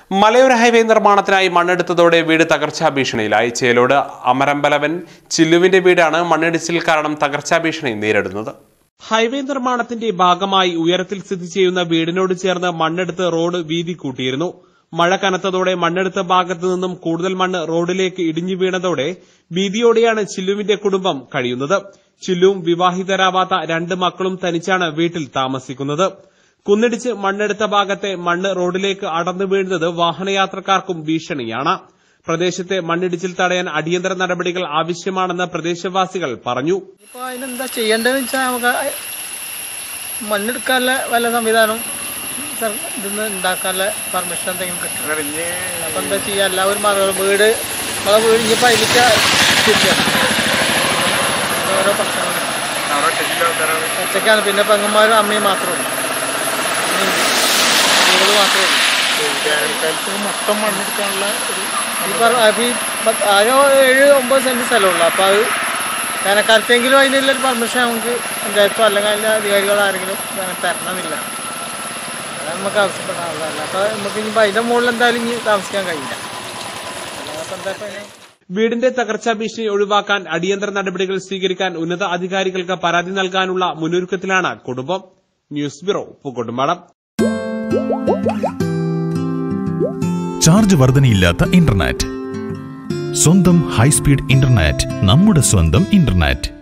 മലയോര ഹൈവേ നിർമ്മാണത്തിനായി മണ്ണെടുത്തതോടെ വീട് തകർച്ചാ ഭീഷണിയിലായി ചേലോട് അമരമ്പലവൻ ചില്ലുവിന്റെ വീടാണ് മണ്ണിടിച്ചിൽ കാരണം തകർച്ചാ ഭീഷണി നേരിടുന്നത് ഹൈവേ നിർമ്മാണത്തിന്റെ ഭാഗമായി ഉയരത്തിൽ സ്ഥിതി ചെയ്യുന്ന വീടിനോട് ചേർന്ന് മണ്ണെടുത്ത് റോഡ് വീതി കൂട്ടിയിരുന്നു മഴ കനത്തതോടെ മണ്ണെടുത്ത ഭാഗത്തു നിന്നും കൂടുതൽ മണ്ണ് റോഡിലേക്ക് ഇടിഞ്ഞു വീണതോടെ ഭീതിയോടെയാണ് ചില്ലുവിന്റെ കുടുംബം കഴിയുന്നത് ചില്ലുവും വിവാഹിതരാവാത്ത രണ്ട് മക്കളും തനിച്ചാണ് വീട്ടിൽ താമസിക്കുന്നത് കുന്നിടിച്ച് മണ്ണെടുത്ത ഭാഗത്തെ മണ്ണ് റോഡിലേക്ക് അടർന്നു വീഴുന്നത് വാഹനയാത്രക്കാർക്കും ഭീഷണിയാണ് പ്രദേശത്തെ മണ്ണിടിച്ചിൽ തടയാൻ അടിയന്തര നടപടികൾ ആവശ്യമാണെന്ന് പ്രദേശവാസികൾ പറഞ്ഞു ഇപ്പോൾ അതിനെന്താ ചെയ്യേണ്ടതെന്ന് വെച്ചാൽ നമുക്ക് മണ്ണെടുക്കാനുള്ള വല്ല സംവിധാനം സർ ഇതിന്ന് ഉണ്ടാക്കാനുള്ള പെർമിഷൻ എന്തെങ്കിലും കിട്ടണം അപ്പം എന്താ ചെയ്യുക എല്ലാവരും മാറുക വീട് നമ്മളെ വീട് ഇനിയിപ്പോൾ അതിലേക്ക് തിരിച്ചാണ് ഓരോ പ്രശ്നങ്ങൾ ഒറ്റയ്ക്കാണ് പിന്നെ പെങ്ങന്മാരും അമ്മയും മാത്രമേ ഉള്ളൂ വീട് മാത്രമേ ഉള്ളൂ മൊത്തം മണ്ണെടുക്കാനുള്ള ഈ പറഞ്ഞ അപ്പൊ ഈ പത്ത് ആകെ ഏഴ് ഒമ്പത് സെന്റ് സ്ഥലമുള്ളൂ അപ്പോൾ അത് വേനൽക്കാലത്തെങ്കിലും അതിനുള്ളൊരു പെർമിഷൻ നമുക്ക് പഞ്ചായത്തോ അല്ലെങ്കിൽ അതിൻ്റെ അധികാരികളോ ആരെങ്കിലും വേണം തരണമെന്നില്ല അത് നമുക്ക് ആവശ്യപ്പെടാനുള്ളതല്ല അപ്പോൾ നമുക്ക് ഇനിയിപ്പോൾ അതിൻ്റെ മുകളിൽ എന്തായാലും ഇനി താമസിക്കാൻ കഴിയില്ല അല്ലാതെ എന്താ ഇപ്പം അതിന് വീടിന്റെ തകർച്ചാ ഭീഷണി ഒഴിവാക്കാൻ അടിയന്തര നടപടികൾ സ്വീകരിക്കാൻ ഉന്നത അധികാരികൾക്ക് പരാതി നൽകാനുള്ള മുന്നൊരുക്കത്തിലാണ് കുടുംബം ന്യൂസ് ബ്യൂറോ പൂക്കോട്ടുംപാടം ചാർജ് വർധനയില്ലാത്ത ഇന്റർനെറ്റ് സ്വന്തം ഹൈസ്പീഡ് ഇന്റർനെറ്റ് നമ്മുടെ സ്വന്തം ഇന്റർനെറ്റ്